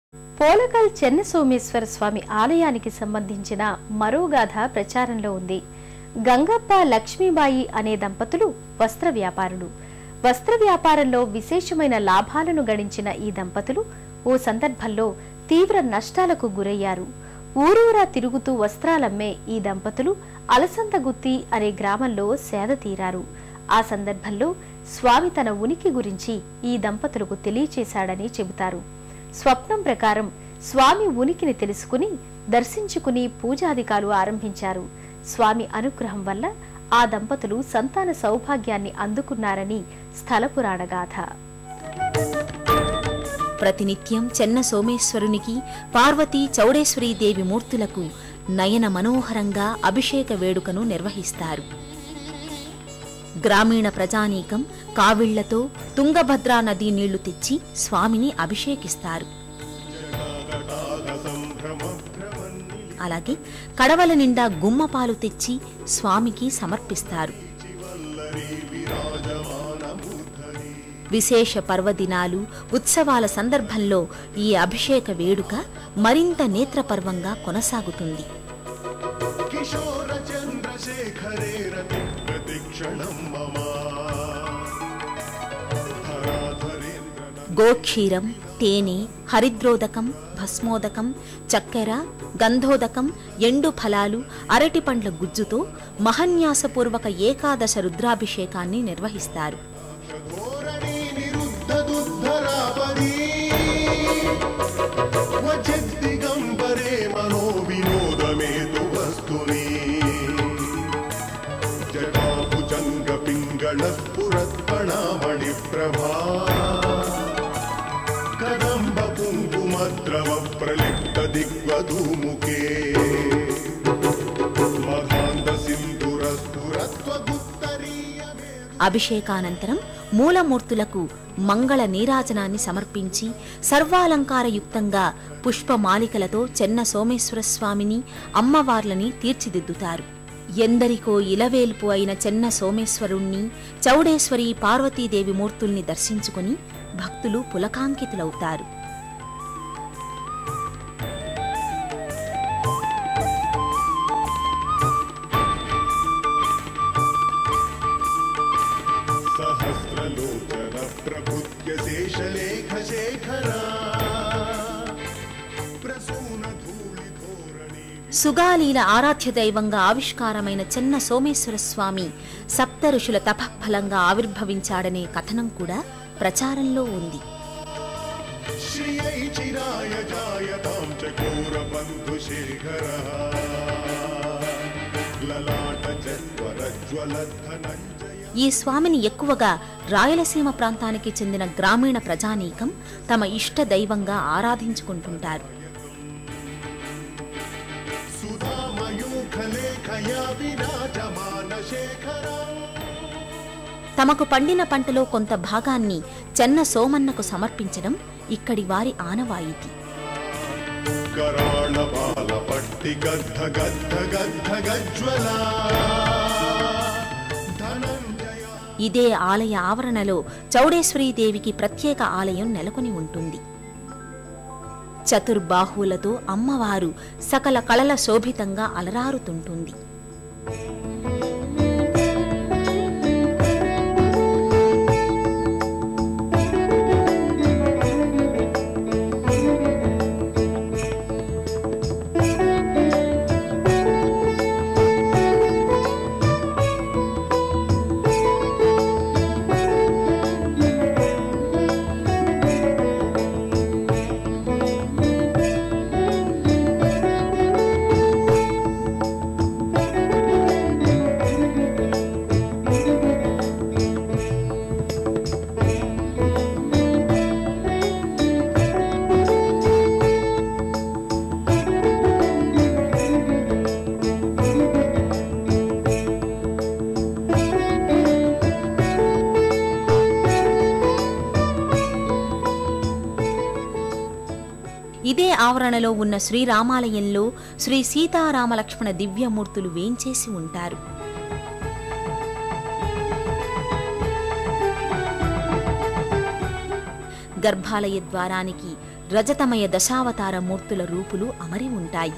పోలకల్ చెన్న సోమేశ్వర స్వామి ఆలయానికి సంబంధించిన మరో గాథ ప్రచారంలో ఉంది గంగప్ప లక్ష్మీబాయి అనే దంపతులు వస్త్ర వ్యాపారులు వస్త్ర వ్యాపారంలో విశేషమైన లాభాలను గడించిన ఈ దంపతులు ఓ సందర్భంలో తీవ్ర నష్టాలకు గురయ్యారు ఊరూరా తిరుగుతూ వస్త్రాలమ్మే ఈ దంపతులు అలసందగుత్తి అనే గ్రామంలో సేద తీరారు ఆ సందర్భంలో స్వామి తన ఉనికి గురించి ఈ దంపతులకు తెలియచేశాడని చెబుతారు స్వప్నం ప్రకారం స్వామి ఉనికిని తెలుసుకుని దర్శించుకుని పూజాధికాలు ఆరంభించారు స్వామి అనుగ్రహం వల్ల ఆ దంపతులు సంతాన సౌభాగ్యాన్ని అందుకున్నారని స్థల పురాణ గాథ ప్రతినిత్యం చెన్న సోమేశ్వరునికి పార్వతీ చౌడేశ్వరీ దేవి మూర్తులకు నయన మనోహరంగా అభిషేక వేడుకను నిర్వహిస్తారు గ్రామీణ ప్రజానీకం కావిళ్లతో తుంగభద్రా నదీ నీళ్లు తెచ్చి స్వామిని అభిషేకిస్తారు అలాగే కడవల నిండా గుమ్మపాలు తెచ్చి స్వామికి సమర్పిస్తారు విశేష పర్వదినాలు ఉత్సవాల సందర్భంలో ఈ అభిషేక వేడుక మరింత నేత్రపర్వంగా కొనసాగుతుంది కిశోర చంద్రశేఖరే రతి ప్రతిక్షణం మమ హరాధరేంద్ర గోక్షీరం తేనె హరిద్రోదకం భస్మోదకం చక్కెర గంధోదకం ఎండు ఫలాలు అరటి పండ్ల గుజ్జుతో మహన్యాసపూర్వక ఏకాదశ రుద్రాభిషేకాన్ని నిర్వహిస్తారు ధోరణి నిరుద్ధదుద్ధరాపరీ క్వచిద్దిగంబరే మనో వినోదమేతు వస్తుని జటాభుజంగ పింగళ స్ఫురత్పణామణి ప్రభా కదంబ కుంకుమద్రవ ప్రలిప్త దిగ్వధూముఖే మధాంత సింధుర స్ఫురత్వగుత్తరీయ అభిషేకానంతరం మూలమూర్తులకు మంగళ నీరాజనాన్ని సమర్పించి సర్వాలంకారయుక్తంగా పుష్పమాలికలతో చెన్న సోమేశ్వర స్వామిని అమ్మవార్లని తీర్చిదిద్దుతారు ఎందరికో ఇలవేల్పు అయిన చెన్న సోమేశ్వరుణ్ణి చౌడేశ్వరి పార్వతీదేవి మూర్తుల్ని దర్శించుకుని భక్తులు పులకాంకితులవుతారు సహస్రలోచన ప్రభుత్య శేషలేఖ శేఖరా ప్రసూన ధూళి ధోరణి సుగాలీల ఆరాధ్య దైవంగా ఆవిష్కారమైన చెన్న సోమేశ్వర స్వామి సప్త ఋషుల తపఃఫలంగా ఆవిర్భవించాడనే కథనం కూడా ప్రచారంలో ఉంది శ్రియై చిరాయ జాయతాం చకోర బంధు శేఖర లలాట చత్వర జ్వల ధనంజయ ఈ స్వామిని ఎక్కువగా రాయలసీమ ప్రాంతానికి చెందిన గ్రామీణ ప్రజానీకం తమ ఇష్ట దైవంగా ఆరాధించుకుంటుంటారు సుధామయూఖ లేఖయా విరాజమాన శేఖరా తమకు పండిన పంటలో కొంత భాగాన్ని చెన్న సోమన్నకు సమర్పించడం ఇక్కడి వారి ఆనవాయితీ कराळ बाल पट्टि गद्ध गद्ध गद्ध गज्ज्वला धनञ्जय ఇదే ఆలయ ఆవరణలో చౌడేశ్వరీదేవికి ప్రత్యేక ఆలయం నెలకొని ఉంటుంది చతుర్బాహువులతో అమ్మవారు సకల కళల శోభితంగా అలరారుతుంటుంది ఇదే ఆవరణలో ఉన్న శ్రీరామాలయంలో శ్రీ సీతారామలక్ష్మణ దివ్యమూర్తులు వేంచేసి ఉంటారు గర్భాలయ ద్వారానికి రజతమయ దశావతార మూర్తుల రూపులు అమరి ఉంటాయి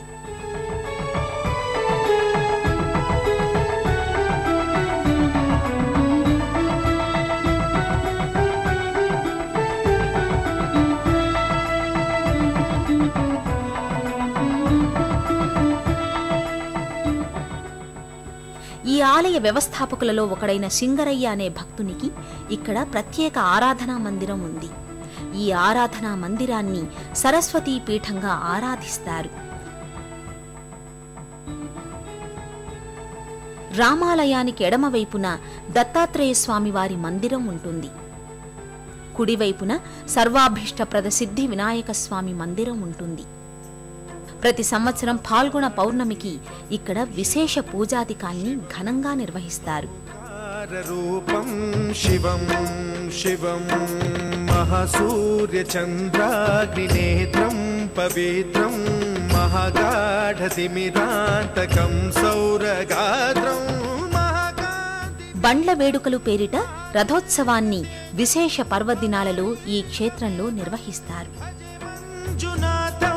ఈ ఆలయ వ్యవస్థాపకులలో ఒకడైన సింగరయ్య అనే భక్తునికి ఇక్కడ ప్రత్యేక ఆరాధనా మందిరం ఉంది ఈ ఆరాధనా మందిరాన్ని సరస్వతీ పీఠంగా ఆరాధిస్తారు రామాలయానికి ఎడమవైపున దత్తాత్రేయ స్వామి వారి మందిరం ఉంటుంది కుడివైపున సర్వాభీష్టప్రద సిద్ధి వినాయక స్వామి మందిరం ఉంటుంది ప్రతి సంవత్సరం పాల్గొన పౌర్ణమికి ఇక్కడ విశేష పూజాధికాన్ని ఘనంగా నిర్వహిస్తారు రూపం శివం శివం మహాసూర్యచంద్రాగ్నినేత్రం పవిత్రం మహాగాఢతిమిరాంతకం సౌరగాత్రం మహాకాంతి బండ్ల వేడుకలు పేరిట రథోత్సవాన్ని విశేష పర్వదినాలలో ఈ క్షేత్రంలో నిర్వహిస్తారు మంజునాథం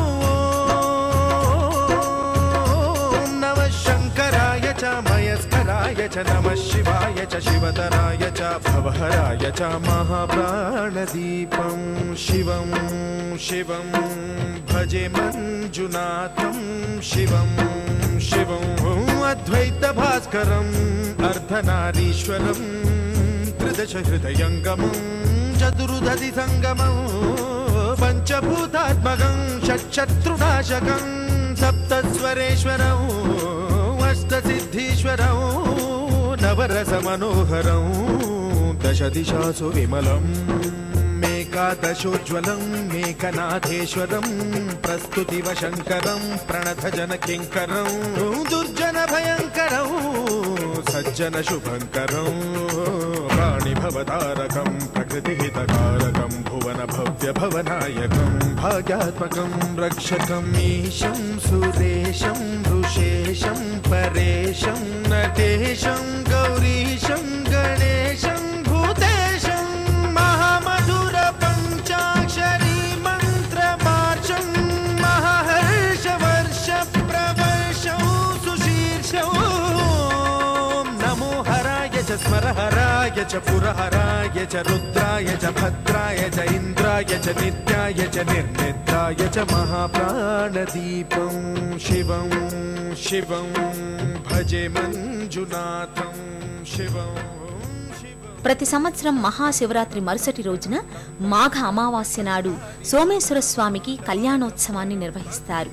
ఓం నమః శంకరాయ చ మయస్కరాయ చ నమః శివాయ చ శివతరాయ చ భవహరాయ చ మహాప్రాణదీపం శివం శివం భజే మంజునాథం శివం శివం అద్వైత భాస్కరం అర్ధనారీశ్వరం త్రిదశ హృదయంగమం చతురుదధి సంగమం పంచభూతాత్మకం షట్శత్రునాశకం సప్తస్వరేశ్వరం అష్టసిద్ధీశ్వరం నవరస మనోహరం దశ దిశాసు విమలం మేకాదశోజ్వలం మేకనాథేశ్వరం ప్రస్తుతివ శంకరం ప్రణత జన కింకరం దుర్జన భయంకరం సజ్జన శుభంకరం ప్రాణిభవతారకం ప్రకృతిహితకారకం భువన భవ్య భవనాయకం భాగ్యాత్మకం రక్షకం ఈశం సురేశం ఋషేశం పరేశం నటేశం గౌరీశం గణేశం భూతేశం మహామధుర పంచాక్షరీ మంత్రమార్షం మహర్ష వర్ష ప్రవర్షం సుశీర్షం నమో హరాయ చ స్మరహరాయ చ పురహరాయ చ రుద్రాయ చ భద్రాయ చ ఇంద్రాయ చ నిత్యాయ చ నిర్నిద్రాయ చ మహాప్రాణదీపం శివం శివం భజే మంజునాథం శివం శివం ప్రతి సంవత్సరం మహాశివరాత్రి మరుసటి రోజున మాఘ అమావాస్య నాడు సోమేశ్వర స్వామికి కళ్యాణోత్సవాన్ని నిర్వహిస్తారు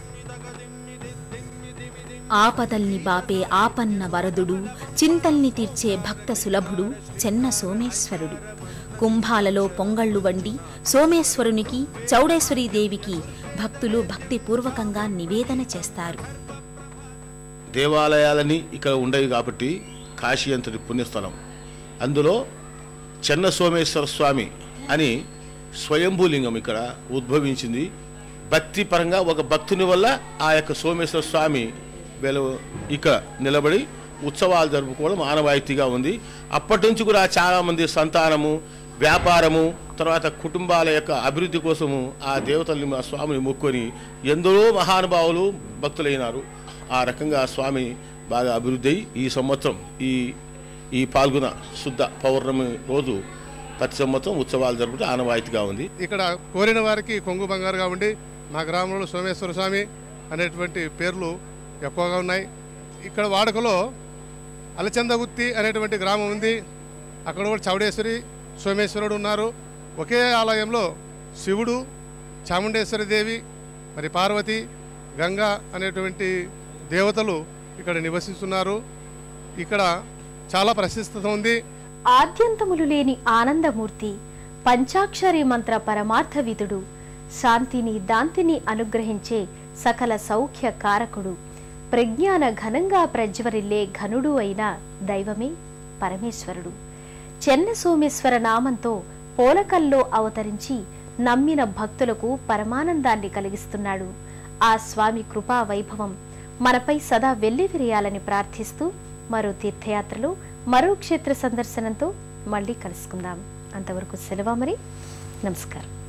ఆపదల్ని బాపే ఆపన్న వరదుడు చింతల్ని తీర్చే భక్త సులభుడు చెన్న సోమేశ్వరుడు కుంభాలలో పొంగళ్ళు వండి సోమేశ్వరునికి చౌడేశ్వరీ దేవికి భక్తులు భక్తిపూర్వకంగా నివేదన చేస్తారు దేవాలయాలని ఇక్కడ ఉండేవి కాబట్టి కాశీ అంతటి పుణ్యస్థలం అందులో చెన్న సోమేశ్వర స్వామి అని స్వయంభూలింగం ఇక్కడ ఉద్భవించింది భక్తి పరంగా ఒక భక్తుని వల్ల ఆ యొక్క సోమేశ్వర స్వామి వెలు ఇక్కడ నిలబడి ఉత్సవాలు జరుపుకోవడం ఆనవాయితీగా ఉంది అప్పటి నుంచి కూడా చాలామంది సంతానము వ్యాపారము తర్వాత కుటుంబాల యొక్క అభివృద్ధి కోసము ఆ దేవతల్ని మా స్వామిని మొక్కొని ఎందరో మహానుభావులు భక్తులైనారు ఆ రకంగా ఆ స్వామి బాగా అభివృద్ధి అయి ఈ సంవత్సరం ఈ ఈ పాల్గొన శుద్ధ పౌర్ణమి రోజు ప్రతి సంవత్సరం ఉత్సవాలు జరుపుతూ ఆనవాయితీగా ఉంది ఇక్కడ కోరిన వారికి కొంగు బంగారుగా ఉండి మా గ్రామంలో సోమేశ్వర స్వామి అనేటువంటి పేర్లు ఎక్కువగా ఉన్నాయి ఇక్కడ వాడుకలో అలచందగుత్తి అనేటువంటి గ్రామం ఉంది అక్కడ కూడా చౌడేశ్వరి సోమేశ్వరుడు ఉన్నారు ఒకే ఆలయంలో శివుడు చాముండేశ్వరి దేవి మరి పార్వతి గంగా అనేటువంటి దేవతలు ఇక్కడ నివసిస్తున్నారు ఇక్కడ చాలా ప్రసిద్ధత ఉంది ఆద్యంతములు లేని ఆనందమూర్తి పంచాక్షరి మంత్ర పరమార్థ విధుడు శాంతిని దాంతిని అనుగ్రహించే సకల సౌఖ్య కారకుడు ప్రజ్ఞాన ఘనంగా ప్రజ్వరిల్లే ఘనుడు అయిన దైవమే పరమేశ్వరుడు చెన్న సోమేశ్వర నామంతో పోలకల్లో అవతరించి నమ్మిన భక్తులకు పరమానందాన్ని కలిగిస్తున్నాడు ఆ స్వామి కృపా వైభవం మనపై సదా వెల్లివిరియాలని ప్రార్థిస్తూ మరో తీర్థయాత్రలో మరో క్షేత్ర సందర్శనంతో మళ్ళీ కలుసుకుందాం అంతవరకు సెలవు మరి నమస్కారం